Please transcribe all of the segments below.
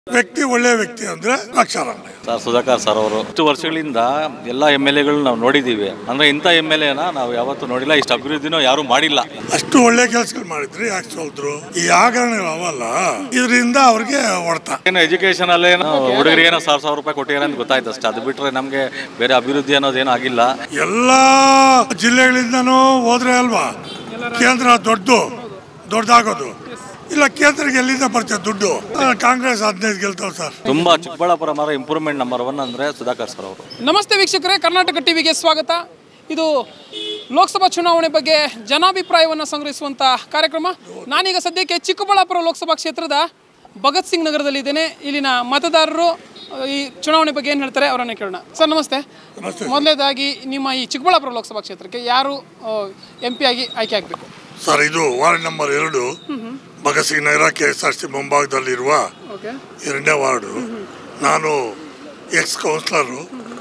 ವ್ಯಕ್ತಿ ಒಳ್ಳೆ ವ್ಯಕ್ತಿ ಅಂದ್ರೆ ಅಕ್ಷರಾಮಯ್ಯ ಸರ್ ಸುಧಾಕರ್ ಸರ್ ಅವರು ಇಷ್ಟು ವರ್ಷಗಳಿಂದ ಎಲ್ಲ ಎಮ್ ಎಲ್ ಎಗಳು ನಾವು ನೋಡಿದ್ದೀವಿ ಅಂದರೆ ಇಂಥ ಎಮ್ ಎಲ್ ಎನ ನಾವು ಯಾವತ್ತೂ ನೋಡಿಲ್ಲ ಇಷ್ಟು ಅಭಿವೃದ್ಧಿನೂ ಯಾರೂ ಮಾಡಿಲ್ಲ ಅಷ್ಟು ಒಳ್ಳೆ ಕೆಲಸಗಳು ಮಾಡಿದ್ರಿ ಯಾಕೆ ಸೋಲ್ದ್ರು ಈ ಹಗರಣಗಳು ಅವಲ್ಲ ಇದರಿಂದ ಅವ್ರಿಗೆ ಹೊಡ್ತ ಏನು ಎಜುಕೇಷನ್ ಅಲ್ಲೇ ಹುಡುಗರಿಗೆ ಏನೋ ಸಾವಿರ ಸಾವಿರ ರೂಪಾಯಿ ಕೊಟ್ಟಿದ್ದಾರೆ ಅಂತ ಗೊತ್ತಾಯ್ತು ಅಷ್ಟೇ ಅದು ಬಿಟ್ಟರೆ ನಮಗೆ ಬೇರೆ ಅಭಿವೃದ್ಧಿ ಅನ್ನೋದೇನು ಆಗಿಲ್ಲ ಎಲ್ಲ ಜಿಲ್ಲೆಗಳಿಂದನೂ ಹೋದ್ರೆ ಅಲ್ವಾ ಕೇಂದ್ರ ದೊಡ್ಡದು ದೊಡ್ಡದಾಗೋದು ಇಲ್ಲ ಕೇಂದ್ರಕ್ಕೆ ಎಲ್ಲಿಂದ ಬರ್ತದೆ ದುಡ್ಡು ಆ, ಕಾಂಗ್ರೆಸ್ ಹದಿನೈದು ಗೆಲ್ತಾವ್ ಸರ್ ತುಂಬ ಚಿಕ್ಕಬಳ್ಳಾಪುರ ಮಾರ ಇಂಪ್ರೂವ್ಮೆಂಟ್ ನಂಬರ್ ಒನ್ ಅಂದರೆ ಸುಧಾಕರ್ ಸರ್ ಅವರು ನಮಸ್ತೆ ವೀಕ್ಷಕರೇ ಕರ್ನಾಟಕ ಟಿವಿಗೆ ಸ್ವಾಗತ ಇದು ಲೋಕಸಭಾ ಚುನಾವಣೆ ಬಗ್ಗೆ ಜನಾಭಿಪ್ರಾಯವನ್ನು ಸಂಗ್ರಹಿಸುವಂಥ ಕಾರ್ಯಕ್ರಮ ನಾನೀಗ ಸದ್ಯಕ್ಕೆ ಚಿಕ್ಕಬಳ್ಳಾಪುರ ಲೋಕಸಭಾ ಕ್ಷೇತ್ರದ ಭಗತ್ ಸಿಂಗ್ ನಗರದಲ್ಲಿದ್ದೇನೆ ಇಲ್ಲಿನ ಮತದಾರರು ಅಹ್, ಈ ಚುನಾವಣೆ ಬಗ್ಗೆ ಏನು ಹೇಳ್ತಾರೆ ಅವರನ್ನೇ ಕೇಳೋಣ ಸರ್ ನಮಸ್ತೆ ನಮಸ್ತೆ. ಮೊದಲನೇದಾಗಿ ನಿಮ್ಮ ಈ ಚಿಕ್ಕಬಳ್ಳಾಪುರ ಲೋಕಸಭಾ ಕ್ಷೇತ್ರಕ್ಕೆ ಯಾರು ಎಂ ಪಿ ಆಗಿ ಆಯ್ಕೆ ಆಗಬೇಕು ಸರ್ ಇದು ವಾರ್ಡ್ ನಂಬರ್ ಎರಡು Bhagat Singh Nagar K S R C ಮುಂಭಾಗದಲ್ಲಿರುವ ಓಕೆ ಎರಡನೇ ವಾರ್ಡು ನಾನು ಎಕ್ಸ್ ಕೌನ್ಸಿಲರು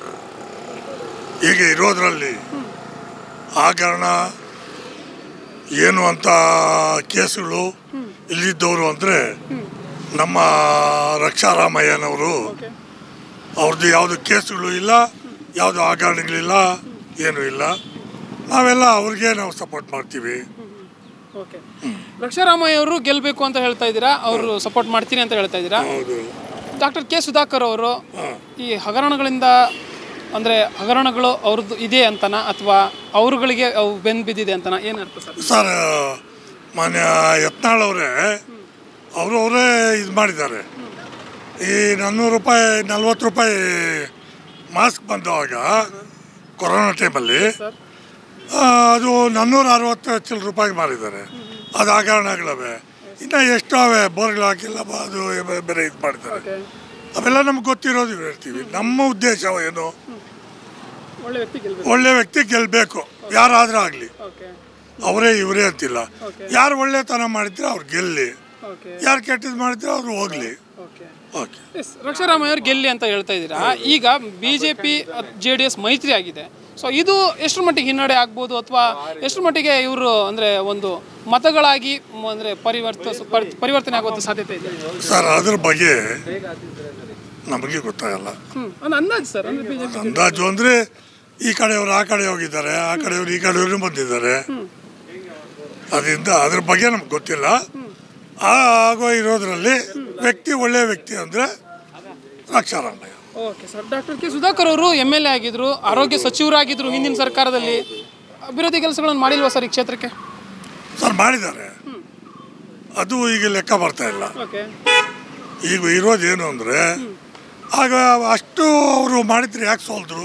ಹೀಗೆ ಇರೋದ್ರಲ್ಲಿ ಹಗರಣ ಏನು ಅಂತ ಕೇಸುಗಳು ಇಲ್ಲಿದ್ದವರು ಅಂದರೆ ನಮ್ಮ ರಕ್ಷಾರಾಮಯ್ಯನವರು ಅವ್ರದ್ದು ಯಾವುದು ಕೇಸುಗಳು ಇಲ್ಲ ಯಾವುದು ಹಗರಣಗಳಿಲ್ಲ ಏನೂ ಇಲ್ಲ ನಾವೆಲ್ಲ ಅವ್ರಿಗೆ ನಾವು ಸಪೋರ್ಟ್ ಮಾಡ್ತೀವಿ ಓಕೆ ರಕ್ಷಾರಾಮಯ್ಯ ಅವರು ಗೆಲ್ಲಬೇಕು ಅಂತ ಹೇಳ್ತಾ ಇದ್ದೀರಾ ಅವರು ಸಪೋರ್ಟ್ ಮಾಡ್ತೀನಿ ಅಂತ ಹೇಳ್ತಾ ಇದ್ದೀರಾ ಹೌದು ಡಾಕ್ಟರ್ ಕೆ ಸುಧಾಕರ್ ಅವರು ಈ ಹಗರಣಗಳಿಂದ ಅಂದರೆ ಹಗರಣಗಳು ಅವ್ರದ್ದು ಇದೆ ಅಂತನ ಅಥವಾ ಅವರುಗಳಿಗೆ ಅವು ಬೆನ್ನು ಬಿದ್ದಿದೆ ಅಂತನ ಏನು ಅರ್ಥ ಸರ್ ಸರ್ ಮಾನ್ಯ ಯತ್ನಾಳ್ ಅವರೇ ಅವರು ಅವರೇ ಇದು ಮಾಡಿದ್ದಾರೆ ಈ ನಾನ್ನೂರು ರೂಪಾಯಿ ನಲ್ವತ್ತು ರೂಪಾಯಿ ಮಾಸ್ಕ್ ಬಂದವಾಗ ಕೊರೋನಾ ಟೈಮಲ್ಲಿ ಸರ್ ಆ, ಅದು ನಾನ್ನೂರ ಅರವತ್ತು ಚಿಲ್ಲರೆ ರೂಪಾಯಿಗೆ ಮಾರಿದ್ದಾರೆ ಅದು ಹಗರಣಗಳವೆ ಇನ್ನು ಎಷ್ಟು ಅವೆ ಬೋರ್ಗಳು ಹಾಕಿಲ್ಲ ಬ- ಅದು ಬೆ- ಬೇರೆ ಇದು ಮಾಡಿದ್ದಾರೆ ಓಕೆ ಅವೆಲ್ಲ ನಮ್ಗೆ ಗೊತ್ತಿರೋದು ಹೇಳ್ತೀವಿ ನಮ್ಮ ಉದ್ದೇಶ ಏನು ಒಳ್ಳೆ ವ್ಯಕ್ತಿ ಗೆಲ್ಲಬೇಕು ಒಳ್ಳೆ ವ್ಯಕ್ತಿ ಗೆಲ್ಲಬೇಕು ಯಾರಾದರೂ ಆಗಲಿ ಓಕೆ ಅವರೇ ಇವರೇ ಅಂತಿಲ್ಲ Okay. ಯಾರು ಒಳ್ಳೆತನ ಮಾಡಿದ್ರೆ ಅವ್ರು ಗೆಲ್ಲಿ ಓಕೆ ಯಾರು ಕೆಟ್ಟದ್ದು ಮಾಡಿದ್ರೆ ಅವ್ರು ಹೋಗ್ಲಿ ಓಕೆ ಓಕೆ ಎಸ್ ರಕ್ಷಾರಾಮಯ್ಯ ಅವ್ರು ಗೆಲ್ಲಿ ಅಂತ ಹೇಳ್ತಾ ಇದ್ದೀರಾ ಈಗ B J P J D S ಮೈತ್ರಿ ಆಗಿದೆ ಸೊ ಇದು ಎಷ್ಟರ ಮಟ್ಟಿಗೆ ಹಿನ್ನಡೆ ಆಗ್ಬೋದು ಅಥವಾ ಎಷ್ಟರ ಮಟ್ಟಿಗೆ ಇವರು ಅಂದರೆ ಒಂದು ಮತಗಳಾಗಿ ಮ- ಅಂದರೆ ಪರಿವರ್ತಿಸ ಪರಿ- ಪರಿವರ್ತನೆ ಆಗುವಂಥ ಸಾಧ್ಯತೆ ಇದೆ ಸರ್ ಅದ್ರ ಬಗ್ಗೆ ನಮಗೆ ಗೊತ್ತಾಗಲ್ಲ ಹ್ಞೂ ಒಂದು ಅಂದಾಜು ಸರ್ ಅಂದರೆ ಬಿ ಜೆ ಪಿ ಅಂದಾಜು ಅಂದರೆ ಈ ಕಡೆಯವರು ಆ ಕಡೆ ಹೋಗಿದ್ದಾರೆ ಆ ಕಡೆಯವರು ಈ ಕಡೆಯವರು ಬಂದಿದ್ದಾರೆ ಅದರಿಂದ ಅದ್ರ ಬಗ್ಗೆ ನಮ್ಗೆ ಗೊತ್ತಿಲ್ಲ ಆ ಆಗೋ ಇರೋದ್ರಲ್ಲಿ ವ್ಯಕ್ತಿ ಒಳ್ಳೆ ವ್ಯಕ್ತಿ ಅಂದರೆ Raksha Ramaiah okay sir doctor K Sudhakar ಅವರು ಎಮ್ ಎಲ್ ಎ ಆಗಿದ್ರು ಆರೋಗ್ಯ ಸಚಿವರಾಗಿದ್ರು ಹಿಂದಿನ ಸರ್ಕಾರದಲ್ಲಿ ಅಭಿವೃದ್ಧಿ ಕೆಲಸಗಳನ್ನು ಮಾಡಿಲ್ವಾ ಸರ್ ಈ ಕ್ಷೇತ್ರಕ್ಕೆ ಸರ್ ಮಾಡಿದ್ದಾರೆ ಅದು ಈಗ ಲೆಕ್ಕ ಬರ್ತಾ ಇಲ್ಲ ಓಕೆ ಈಗ ಇರೋದೇನು ಅಂದರೆ ಆಗ ಅಷ್ಟು ಅವರು ಮಾಡಿದ್ರೆ ಯಾಕೆ ಸೋಲ್ದ್ರು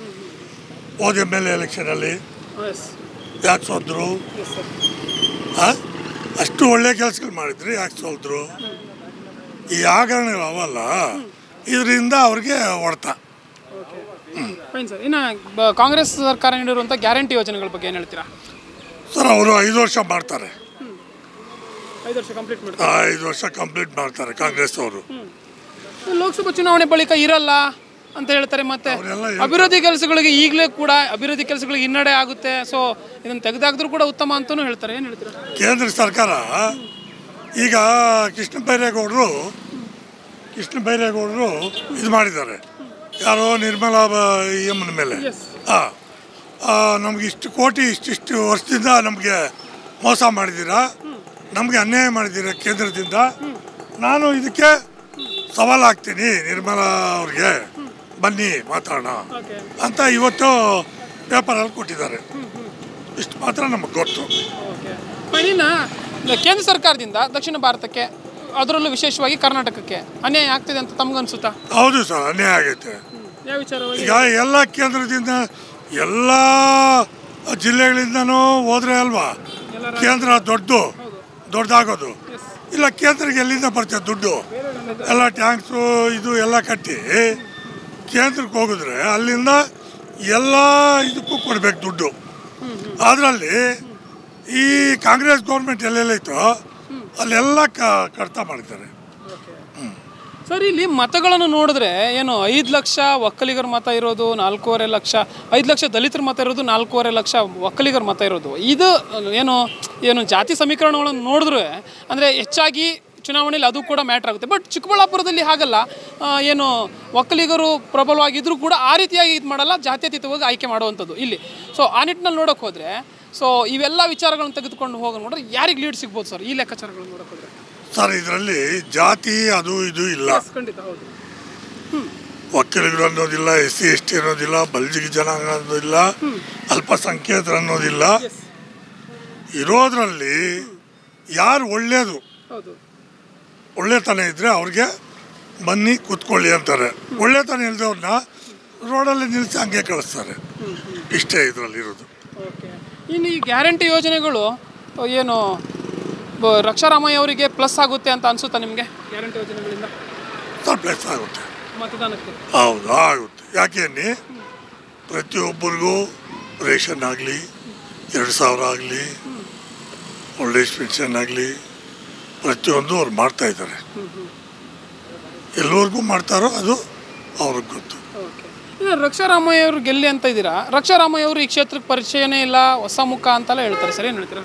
ಹೋದ ಎಮ್ ಎಲ್ ಎಲೆಕ್ಷನಲ್ಲಿ ಎಸ್ ಯಾಕೆ ಸೋದ್ರು ಎಸ್ ಸರ್ ಆ? ಅಷ್ಟು ಒಳ್ಳೆ ಕೆಲಸಗಳು ಮಾಡಿದ್ರಿ ಯಾಕೆ ಸೋಲ್ದ್ರು ಈ ಹಗರಣಗಳು ಅವಲ್ಲ ಇದರಿಂದ ಅವ್ರಿಗೆ ಹೊಡ್ತ ಓಕೆ ಫೈನ್ ಸರ್ ಇನ್ನು ಬ- ಕಾಂಗ್ರೆಸ್ ಸರ್ಕಾರ ನೀಡಿರುವಂಥ ಗ್ಯಾರಂಟಿ ಯೋಜನೆಗಳ ಬಗ್ಗೆ ಏನು ಹೇಳ್ತೀರಾ ಸರ್ ಅವರು ಐದು ವರ್ಷ ಮಾಡ್ತಾರೆ ಐದು ವರ್ಷ ಕಂಪ್ಲೀಟ್ ಮಾಡಿ ಆ, ಐದು ವರ್ಷ ಕಂಪ್ಲೀಟ್ ಮಾಡ್ತಾರೆ ಕಾಂಗ್ರೆಸ್ ಅವರು ಲೋಕಸಭಾ ಚುನಾವಣೆ ಬಳಿಕ ಇರಲ್ಲ ಅಂತ ಹೇಳ್ತಾರೆ ಮತ್ತೆ ಅವರೆಲ್ಲ ಅಭಿವೃದ್ಧಿ ಕೆಲಸಗಳಿಗೆ ಈಗಲೇ ಕೂಡ ಅಭಿವೃದ್ಧಿ ಕೆಲಸಗಳಿಗೆ ಹಿನ್ನಡೆ ಆಗುತ್ತೆ ಸೊ ಇದನ್ನು ತೆಗೆದಾಕಿದ್ರು ಕೂಡ ಉತ್ತಮ ಅಂತಲೂ ಹೇಳ್ತಾರೆ ಏನು ಹೇಳ್ತೀರಾ ಕೇಂದ್ರ ಸರ್ಕಾರ ಈಗ ಕೃಷ್ಣ ಬೈರೇಗೌಡರು ಕೃಷ್ಣ ಬೈರೇಗೌಡರು ಇದು ಮಾಡಿದ್ದಾರೆ ಯಾರೋ ನಿರ್ಮಲಾ ಯಮ್ಮನ ಮೇಲೆ ಎಸ್ ಹಾಂ ನಮ್ಗೆ ಇಷ್ಟು ಕೋಟಿ ಇಷ್ಟಿಷ್ಟು ವರ್ಷದಿಂದ ನಮಗೆ ಮೋಸ ಮಾಡಿದ್ದೀರಾ ನಮಗೆ ಅನ್ಯಾಯ ಮಾಡಿದ್ದೀರಾ ಕೇಂದ್ರದಿಂದ ನಾನು ಇದಕ್ಕೆ ಸವಾಲು ಹಾಕ್ತೀನಿ ನಿರ್ಮಲಾ ಅವ್ರಿಗೆ ಬನ್ನಿ ಮಾತಾಡೋಣ ಓಕೆ ಅಂತ ಇವತ್ತು ಪೇಪರಲ್ಲಿ ಕೊಟ್ಟಿದ್ದಾರೆ ಇಷ್ಟು ಮಾತ್ರ ನಮಗೆ ಗೊತ್ತು ಓಕೆ ಫೈನ್ ಇನ್ನು ಕೇಂದ್ರ ಸರ್ಕಾರದಿಂದ ದಕ್ಷಿಣ ಭಾರತಕ್ಕೆ ಅದರಲ್ಲೂ ವಿಶೇಷವಾಗಿ ಕರ್ನಾಟಕಕ್ಕೆ ಅನ್ಯಾಯ ಆಗ್ತಿದೆ ಅಂತ ತಮ್ಗನ್ಸುತ್ತಾ ಹೌದು ಸರ್ ಅನ್ಯಾಯ ಆಗೈತೆ ಯಾವ ವಿಚಾರವಾಗಿ ಈಗ ಎಲ್ಲ ಕೇಂದ್ರದಿಂದ ಎಲ್ಲ ಜಿಲ್ಲೆಗಳಿಂದನೂ ಹೋದ್ರೆ ಅಲ್ವಾ ಕೇಂದ್ರ ದೊಡ್ಡದು ದೊಡ್ಡದಾಗೋದು ಇಲ್ಲ ಕೇಂದ್ರಕ್ಕೆ ಎಲ್ಲಿಂದ ಬರ್ತದೆ ದುಡ್ಡು ಎಲ್ಲ ಟ್ಯಾಂಕ್ಸು ಇದು ಎಲ್ಲ ಕಟ್ಟಿ ಕೇಂದ್ರಕ್ಕೆ ಹೋಗಿದ್ರೆ ಅಲ್ಲಿಂದ ಎಲ್ಲ ಇದಕ್ಕೂ ಕೊಡ್ಬೇಕು ದುಡ್ಡು ಅದರಲ್ಲಿ ಈ ಕಾಂಗ್ರೆಸ್ ಗೌರ್ಮೆಂಟ್ ಎಲ್ಲೆಲ್ಲೈತೋ ಅಲ್ಲೆಲ್ಲ ಕ ಕಡ್ತ ಮಾಡಿದ್ದಾರೆ ಸರ್ ಇಲ್ಲಿ ಮತಗಳನ್ನು ನೋಡಿದ್ರೆ ಏನು ಐದು ಲಕ್ಷ ಒಕ್ಕಲಿಗರ ಮತ ಇರೋದು ನಾಲ್ಕೂವರೆ ಲಕ್ಷ ಐದು ಲಕ್ಷ ದಲಿತರ ಮತ ಇರೋದು ನಾಲ್ಕೂವರೆ ಲಕ್ಷ ಒಕ್ಕಲಿಗರ ಮತ ಇರೋದು ಇದು ಏನು ಏನು ಜಾತಿ ಸಮೀಕರಣಗಳನ್ನು ನೋಡಿದ್ರೆ ಅಂದರೆ ಹೆಚ್ಚಾಗಿ ಚುನಾವಣೆಯಲ್ಲಿ ಅದು ಕೂಡ ಮ್ಯಾಟ್ರ್ ಆಗುತ್ತೆ ಬಟ್ ಚಿಕ್ಕಬಳ್ಳಾಪುರದಲ್ಲಿ ಹಾಗಲ್ಲ ಆ, ಏನು ಒಕ್ಕಲಿಗರು ಪ್ರಬಲವಾಗಿದ್ದರೂ ಕೂಡ ಆ ರೀತಿಯಾಗಿ ಇದು ಮಾಡಲ್ಲ ಜಾತ್ಯತೀತವಾಗಿ ಆಯ್ಕೆ ಮಾಡುವಂಥದ್ದು ಇಲ್ಲಿ ಸೊ ಆ ನಿಟ್ಟಿನಲ್ಲಿ ನೋಡೋಕೆ ಹೋದರೆ ಸೊ ಇವೆಲ್ಲ ವಿಚಾರಗಳನ್ನು ತೆಗೆದುಕೊಂಡು ಹೋಗಿ ನೋಡಿದ್ರೆ ಯಾರಿಗೆ ಲೀಡ್ ಸಿಗ್ಬೋದು ಸರ್ ಈ ಲೆಕ್ಕಾಚಾರಗಳನ್ನು ನೋಡೋಕೆ ಹೋದರೆ ಸರ್ ಇದರಲ್ಲಿ ಜಾತಿ ಅದು ಇದು ಇಲ್ಲ ಖಂಡಿತ ಹೌದು ಒಕ್ಕಲಿಗರು ಅನ್ನೋದಿಲ್ಲ ಎಸ್ ಸಿ ಎಸ್ ಟಿ ಅನ್ನೋದಿಲ್ಲ ಬಲ್ಜಿಗೆ ಜನಾಂಗ ಅನ್ನೋದಿಲ್ಲ ಅಲ್ಪಸಂಖ್ಯಾತರು ಅನ್ನೋದಿಲ್ಲ ಇರೋದ್ರಲ್ಲಿ ಯಾರು ಒಳ್ಳೆಯದು ಹೌದು ಒಳ್ಳೆತನ ಇದ್ದರೆ ಅವ್ರಿಗೆ ಬನ್ನಿ ಕೂತ್ಕೊಳ್ಳಿ ಅಂತಾರೆ ಒಳ್ಳೆತನ ಇಲ್ದವ್ರನ್ನ ರೋಡಲ್ಲಿ ನಿಲ್ಲಿಸಿ ಹಂಗೆ ಕಳಿಸ್ತಾರೆ ಇಷ್ಟೇ ಇದರಲ್ಲಿ ಇರೋದು ಓಕೆ ಇನ್ನು ಈ ಗ್ಯಾರಂಟಿ ಯೋಜನೆಗಳು ಅಹ್, ಏನು ಬ- ರಕ್ಷಾರಾಮಯ್ಯ ಅವರಿಗೆ ಪ್ಲಸ್ ಆಗುತ್ತೆ ಅಂತ ಅನಿಸುತ್ತಾ ನಿಮಗೆ ಗ್ಯಾರಂಟಿ ಯೋಜನೆಗಳಿಂದ ಸರ್ಪ್ಲೈಸ್ ಆಗುತ್ತೆ ಮತದಾನಕ್ಕೆ ಹೌದು ಆಗುತ್ತೆ ಯಾಕೆನ್ನಿ ಪ್ರತಿಯೊಬ್ಬರಿಗೂ ರೇಷನ್ ಆಗಲಿ ಎರಡು ಸಾವಿರ ಆಗಲಿ ಓಲ್ಡ್ ಏಜ್ ಪೆನ್ಷನ್ ಆಗಲಿ ಪ್ರತಿಯೊಂದು ಅವ್ರು ಮಾಡ್ತಾ ಇದ್ದಾರೆ ಎಲ್ಲರಿಗೂ ಮಾಡ್ತಾರೋ ಅದು ಅವ್ರಿಗೆ ಗೊತ್ತು ಓಕೆ ಇನ್ನು ರಕ್ಷಾರಾಮಯ್ಯ ಅವರು ಗೆಲ್ಲಿ ಅಂತ ಇದ್ದೀರಾ ರಕ್ಷಾರಾಮಯ್ಯ ಅವರು ಈ ಕ್ಷೇತ್ರಕ್ಕೆ ಪರಿಚಯನೇ ಇಲ್ಲ ಹೊಸ ಮುಖ ಅಂತೆಲ್ಲ ಹೇಳ್ತಾರೆ ಸರ್ ಏನು ಹೇಳ್ತೀರಾ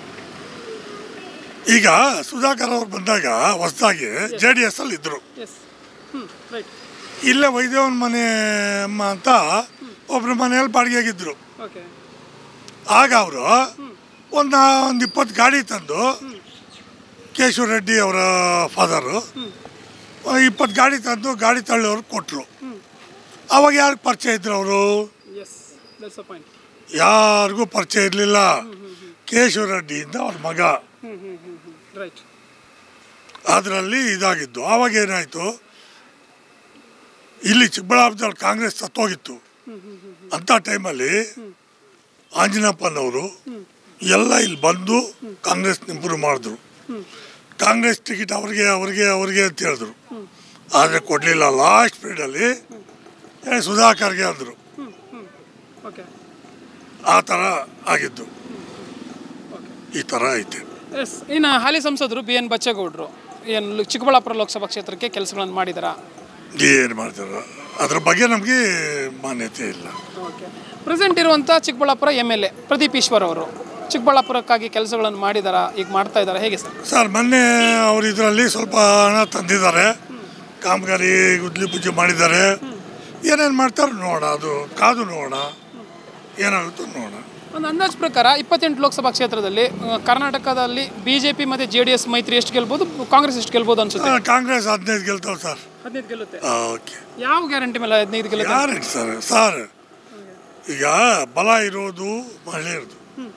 ಈಗ ಸುಧಾಕರ್ ಅವ್ರು ಬಂದಾಗ ಹೊಸದಾಗಿ ಜೆ ಡಿ ಎಸ್ ಅಲ್ಲಿ ಇದ್ರು ಎಸ್ ಹ್ಞೂ ರೈಟ್ ಇಲ್ಲೇ ವೈದ್ಯವನ್ ಮನೆ ಅಮ್ಮ ಅಂತ ಒಬ್ರ ಮನೆಯಲ್ಲಿ ಬಾಡಿಗೆಗಿದ್ರು ಓಕೆ ಆಗ ಅವರು ಒಂದು ಒಂದು ಇಪ್ಪತ್ತು ಗಾಡಿ ತಂದು ಕೇಶವ ರೆಡ್ಡಿ ಅವರ ಫಾದರು ಇಪ್ಪತ್ತು ಗಾಡಿ ತಂದು ಗಾಡಿ ತಳ್ಳೋರು ಕೊಟ್ಟರು ಅವಾಗ ಯಾರಿಗೆ ಪರಿಚಯ ಇದ್ರು ಅವರು ಎಸ್ ದಟ್ಸ್ ಅ ಪಾಯಿಂಟ್ ಯಾರಿಗೂ ಪರಿಚಯ ಇರಲಿಲ್ಲ ಕೇಶವ ರೆಡ್ಡಿಯಿಂದ ಅವ್ರ ಮಗ ಹ್ಞೂ ಹ್ಞೂ ಹ್ಞೂ ಹ್ಞೂ ರೈಟ್ ಅದರಲ್ಲಿ ಇದಾಗಿದ್ದು ಆವಾಗ ಏನಾಯಿತು ಇಲ್ಲಿ ಚಿಕ್ಕಬಳ್ಳಾಪುರದಲ್ಲಿ ಕಾಂಗ್ರೆಸ್ ಸತ್ತೋಗಿತ್ತು ಅಂಥ ಟೈಮಲ್ಲಿ ಆಂಜನಪ್ಪನವರು ಎಲ್ಲ ಇಲ್ಲಿ ಬಂದು ಕಾಂಗ್ರೆಸ್ ಇಂಪ್ರೂವ್ ಮಾಡಿದ್ರು ಕಾಂಗ್ರೆಸ್ ಟಿಕೆಟ್ ಅವ್ರಿಗೆ ಅವ್ರಿಗೆ ಅವ್ರಿಗೆ ಅಂತ ಹೇಳಿದ್ರು ಆದರೆ ಕೊಡಲಿಲ್ಲ ಲಾಸ್ಟ್ ಪೀರಿಯಡಲ್ಲಿ ಏ ಸುಧಾಕರ್ಗೆ ಅಂದರು ಓಕೆ ಆ ಥರ ಆಗಿದ್ದು ಈ ಥರ ಐತೆ ಎಸ್ ಇನ್ನು ಹಾಲಿ ಸಂಸದರು ಬಿ ಎನ್ ಬಚ್ಚೇಗೌಡರು ಏನು ಚಿಕ್ಕಬಳ್ಳಾಪುರ ಲೋಕಸಭಾ ಕ್ಷೇತ್ರಕ್ಕೆ ಕೆಲಸಗಳನ್ನು ಮಾಡಿದಾರಾ ಏನು ಮಾಡ್ತಾರ ಅದ್ರ ಬಗ್ಗೆ ನಮಗೆ ಮಾನ್ಯತೆ ಇಲ್ಲ ಓಕೆ ಪ್ರೆಸೆಂಟ್ ಇರುವಂಥ Chikkaballapur M L A Pradeep Eshwar ಅವರು ಚಿಕ್ಕಬಳ್ಳಾಪುರಕ್ಕಾಗಿ ಕೆಲಸಗಳನ್ನು ಮಾಡಿದಾರಾ ಈಗ ಮಾಡ್ತಾ ಇದ್ದಾರೆ ಹೇಗೆ ಸರ್ ಸರ್ ಮೊನ್ನೆ ಅವ್ರು ಇದರಲ್ಲಿ ಸ್ವಲ್ಪ ಹಣ ತಂದಿದ್ದಾರೆ ಕಾಮಗಾರಿ ಗುದ್ಲಿ ಪೂಜೆ ಮಾಡಿದ್ದಾರೆ ಏನೇನು ಮಾಡ್ತಾರೆ ನೋಡೋಣ ಅದು ಕಾದು ನೋಡೋಣ ಏನಾಗುತ್ತೋ ನೋಡೋಣ ಒಂದು ಅಂದಾಜು ಪ್ರಕಾರ ಇಪ್ಪತ್ತೆಂಟು ಲೋಕಸಭಾ ಕ್ಷೇತ್ರದಲ್ಲಿ ಆ, ಕರ್ನಾಟಕದಲ್ಲಿ ಬಿ ಜೆ ಪಿ ಮತ್ತು ಜೆ ಡಿ ಎಸ್ ಮೈತ್ರಿ ಎಷ್ಟು ಗೆಲ್ಬೋದು ಕಾಂಗ್ರೆಸ್ ಎಷ್ಟು ಗೆಲ್ಬೋದು ಅನ್ಸುತ್ತೆ ಆ, ಕಾಂಗ್ರೆಸ್ ಹದಿನೈದು ಗೆಲ್ತಾವೆ ಸರ್ ಹದಿನೈದು ಗೆಲ್ಲುತ್ತೆ ಓಕೆ ಯಾವ ಗ್ಯಾರಂಟಿ ಮೇಲೆ ಹದಿನೈದು ಗೆಲ್ಲುತ್ತೆ ಯಾರು ಸರ್ ಸರ್ ಈಗ ಬಲ ಇರೋದು ಮಹಿಳೆಯರದು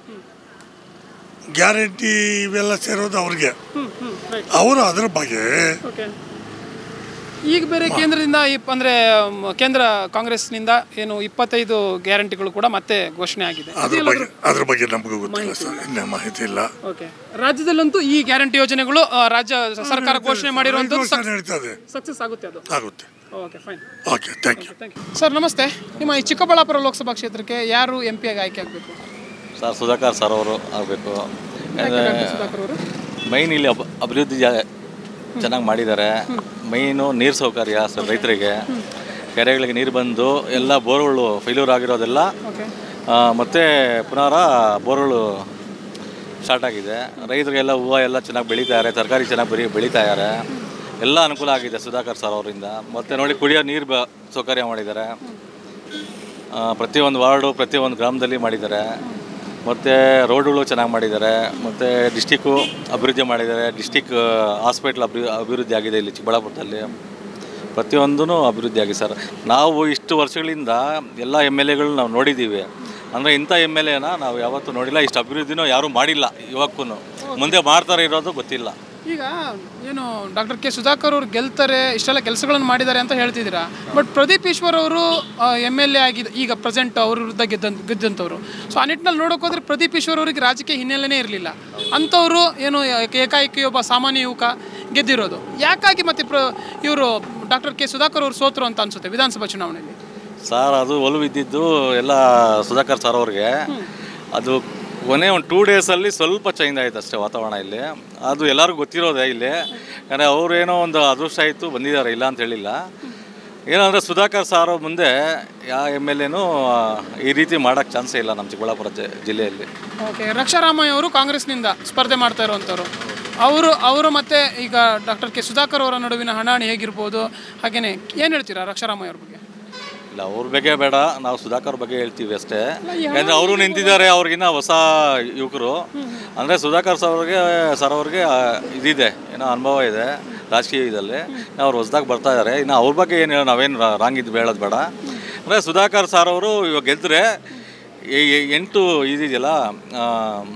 ಗ್ಯಾರಂಟಿ ಇವೆಲ್ಲ ಸೇರೋದು ಅವ್ರಿಗೆ ಹ್ಞೂ ಹ್ಞೂ ರೈಟ್ ಅವರು ಅದ್ರ ಬಗ್ಗೆ ಓಕೆ ಈಗ ಬೇರೆ ಕೇಂದ್ರದಿಂದ ಇಪ್ ಅಂದರೆ ಕೇಂದ್ರ ಕಾಂಗ್ರೆಸ್ನಿಂದ ಏನು ಇಪ್ಪತ್ತೈದು ಗ್ಯಾರಂಟಿಗಳು ಕೂಡ ಮತ್ತೆ ಘೋಷಣೆ ಆಗಿದೆ ಅದ್ರ ಬಗ್ಗೆ ಅದ್ರ ಬಗ್ಗೆ ನಮಗೂ ಗೊತ್ತಿಲ್ಲ ಸರ್ ಇನ್ನೂ ಮಾಹಿತಿ ಇಲ್ಲ ಓಕೆ ರಾಜ್ಯದಲ್ಲಂತೂ ಈ ಗ್ಯಾರಂಟಿ ಯೋಜನೆಗಳು ಆ, ರಾಜ್ಯ ಸರ್ಕಾರ ಘೋಷಣೆ ಐದು ಮಾಡಿರುವಂಥದ್ದು ವರ್ಷ ನಡೀತದೆ ಸಕ್ಸಸ್ ಆಗುತ್ತೆ ಅದು ಆಗುತ್ತೆ okay fine okay thank you thank you sir ನಮಸ್ತೆ ನಿಮ್ಮ ಈ ಚಿಕ್ಕಬಳ್ಳಾಪುರ ಲೋಕಸಭಾ ಕ್ಷೇತ್ರಕ್ಕೆ ಯಾರು ಎಂ ಪಿ ಆಗಿ ಆಯ್ಕೆ ಆಗಬೇಕು ಸರ್ ಸುಧಾಕರ್ ಸರ್ ಅವರು ಆಗಬೇಕು ಸುಧಾಕರ್ ಅವರು ಮೈನ್ ಇಲ್ಲಿ ಅಬ್ ಅಭಿವೃದ್ಧಿ ಚೆನ್ನಾಗಿ ಮಾಡಿದ್ದಾರೆ ಮೈನು ನೀರು ಸೌಕರ್ಯ ಸರ್ ರೈತರಿಗೆ ಕೆರೆಗಳಿಗೆ ನೀರು ಬಂದು ಎಲ್ಲ ಬೋರ್ಗಳು ಫೇಲ್ಯೂರ್ ಆಗಿರೋದೆಲ್ಲ ಓಕೆ ಆ, ಮತ್ತೆ ಪುನರ ಬೋರ್ಗಳು ಸ್ಟಾರ್ಟ್ ಆಗಿದೆ ರೈತರಿಗೆಲ್ಲ ಹೂವು ಎಲ್ಲ ಚೆನ್ನಾಗಿ ಬೆಳೀತಾರೆ ತರಕಾರಿ ಚೆನ್ನಾಗಿ ಬೆಳಿ ಬೆಳೀತಾ ಇದ್ದಾರೆ ಎಲ್ಲ ಅನುಕೂಲ ಆಗಿದೆ ಸುಧಾಕರ್ ಸರ್ ಅವರಿಂದ ಮತ್ತು ನೋಡಿ ಕುಡಿಯೋ ನೀರು ಬ ಸೌಕರ್ಯ ಮಾಡಿದ್ದಾರೆ ಆ, ಪ್ರತಿಯೊಂದು ವಾರ್ಡು ಪ್ರತಿಯೊಂದು ಗ್ರಾಮದಲ್ಲಿ ಮಾಡಿದ್ದಾರೆ ಮತ್ತು ರೋಡ್ಗಳು ಚೆನ್ನಾಗಿ ಮಾಡಿದ್ದಾರೆ ಮತ್ತು ಡಿಸ್ಟಿಕ್ಕು ಅಭಿವೃದ್ಧಿ ಮಾಡಿದ್ದಾರೆ ಡಿಸ್ಟಿಕ್ ಹಾಸ್ಪಿಟ್ಲ್ ಅಭಿ ಅಭಿವೃದ್ಧಿ ಆಗಿದೆ ಇಲ್ಲಿ ಚಿಕ್ಕಬಳ್ಳಾಪುರದಲ್ಲಿ ಪ್ರತಿಯೊಂದೂ ಅಭಿವೃದ್ಧಿ ಆಗಿದೆ ಸರ್ ನಾವು ಇಷ್ಟು ವರ್ಷಗಳಿಂದ ಎಲ್ಲ ಎಮ್ ಎಲ್ ಎಗಳು ನಾವು ನೋಡಿದ್ದೀವಿ ಅಂದರೆ ಇಂಥ ಎಮ್ ಎಲ್ ಎನ ನಾವು ಯಾವತ್ತೂ ನೋಡಿಲ್ಲ ಇಷ್ಟು ಅಭಿವೃದ್ಧಿನೂ ಯಾರೂ ಮಾಡಿಲ್ಲ ಇವಾಗೂ ಮುಂದೆ ಮಾಡ್ತಾರೆ ಇರೋದು ಗೊತ್ತಿಲ್ಲ ಈಗ ಏನು ಡಾಕ್ಟರ್ ಕೆ ಸುಧಾಕರ್ ಅವರು ಗೆಲ್ತಾರೆ ಇಷ್ಟೆಲ್ಲ ಕೆಲಸಗಳನ್ನು ಮಾಡಿದ್ದಾರೆ ಅಂತ ಹೇಳ್ತಿದ್ದೀರಾ ಬಟ್ ಪ್ರದೀಪ್ ಈಶ್ವರ್ ಅವರು ಎಮ್ ಎಲ್ ಎ ಆಗಿದೆ ಈಗ ಪ್ರೆಸೆಂಟ್ ಅವ್ರ ವಿರುದ್ಧ ಗೆದ್ದಂತ ಗೆದ್ದಂಥವ್ರು ಸೊ ಆ ನಿಟ್ಟಿನಲ್ಲಿ ನೋಡೋಕೆ ಹೋದ್ರೆ ಪ್ರದೀಪ್ ಈಶ್ವರ್ ಅವರಿಗೆ ರಾಜಕೀಯ ಹಿನ್ನೆಲೆನೇ ಇರಲಿಲ್ಲ ಅಂಥವ್ರು ಏನು ಏಕಾಏಕಿ ಒಬ್ಬ ಸಾಮಾನ್ಯ ಯುವಕ ಗೆದ್ದಿರೋದು ಯಾಕಾಗಿ ಮತ್ತೆ ಪ್ರ ಇವರು ಡಾಕ್ಟರ್ ಕೆ ಸುಧಾಕರ್ ಅವರು ಸೋತರು ಅಂತ ಅನ್ಸುತ್ತೆ ವಿಧಾನಸಭಾ ಚುನಾವಣೆಯಲ್ಲಿ ಸರ್ ಅದು ಒಲವು ಇದ್ದಿದ್ದು ಎಲ್ಲ ಸುಧಾಕರ್ ಸರ್ ಅವ್ರಿಗೆ ಅದು ಕೊನೆ ಒಂದು ಟೂ ಡೇಸಲ್ಲಿ ಸ್ವಲ್ಪ ಚೇಂಜ್ ಆಯ್ತು ಅಷ್ಟೇ ವಾತಾವರಣ ಇಲ್ಲಿ ಅದು ಎಲ್ಲರಿಗೂ ಗೊತ್ತಿರೋದೇ ಇಲ್ಲಿ ಯಾಕಂದರೆ ಅವರೇನೋ ಒಂದು ಅದೃಷ್ಟ ಆಯಿತು ಬಂದಿದ್ದಾರೆ ಇಲ್ಲ ಅಂತ ಹೇಳಿಲ್ಲ ಏನಂದರೆ ಸುಧಾಕರ್ ಸಾರ್ ಮುಂದೆ ಯಾವ ಎಮ್ ಎಲ್ ಎನೂ ಈ ರೀತಿ ಮಾಡೋಕ್ಕೆ ಚಾನ್ಸೇ ಇಲ್ಲ ನಮ್ಮ ಚಿಕ್ಕಬಳ್ಳಾಪುರ ಜಿ- ಜಿಲ್ಲೆಯಲ್ಲಿ ಓಕೆ ರಕ್ಷಾರಾಮಯ್ಯ ಅವರು ಕಾಂಗ್ರೆಸ್ನಿಂದ ಸ್ಪರ್ಧೆ ಮಾಡ್ತಾ ಇರುವಂಥವ್ರು ಅವರು ಅವರು ಮತ್ತೆ ಈಗ ಡಾಕ್ಟರ್ ಕೆ ಸುಧಾಕರ್ ಅವರ ನಡುವಿನ ಹಣಾಣಿ ಹೇಗಿರ್ಬೋದು ಹಾಗೇನೆ ಏನು ಹೇಳ್ತೀರಾ ರಕ್ಷಾರಾಮಯ್ಯ ಅವ್ರ ಬಗ್ಗೆ ಇಲ್ಲ ಅವ್ರ ಬಗ್ಗೆ ಬೇಡ ನಾವು ಸುಧಾಕರ್ ಬಗ್ಗೆ ಹೇಳ್ತೀವಿ ಅಷ್ಟೇ ಯಾಕಂದ್ರೆ ಅವರು ನಿಂತಿದ್ದಾರೆ ಅವ್ರಿಗಿನ್ನ ಹೊಸ ಯುವಕರು ಅಂದರೆ ಸುಧಾಕರ್ ಸರ್ ಅವ್ರಿಗೆ ಸರ್ ಅವ್ರಿಗೆ ಆ, ಇದಿದೆ ಏನೋ ಅನುಭವ ಇದೆ ರಾಜಕೀಯದಲ್ಲಿ ಅವ್ರು ಹೊಸದಾಗಿ ಬರ್ತಾ ಇದ್ದಾರೆ ಇನ್ನು ಅವ್ರ ಬಗ್ಗೆ ಏನು ಹೇಳೋ ನಾವೇನು ರಾಂಗ್ ಇದ್ದು ಹೇಳೋದು ಬೇಡ ಅಂದರೆ ಸುಧಾಕರ್ ಸರ್ ಅವರು ಇವಾಗ ಗೆದ್ದರೆ ಎಂಟು ಇದಿದೆಯಲ್ಲ ಆ,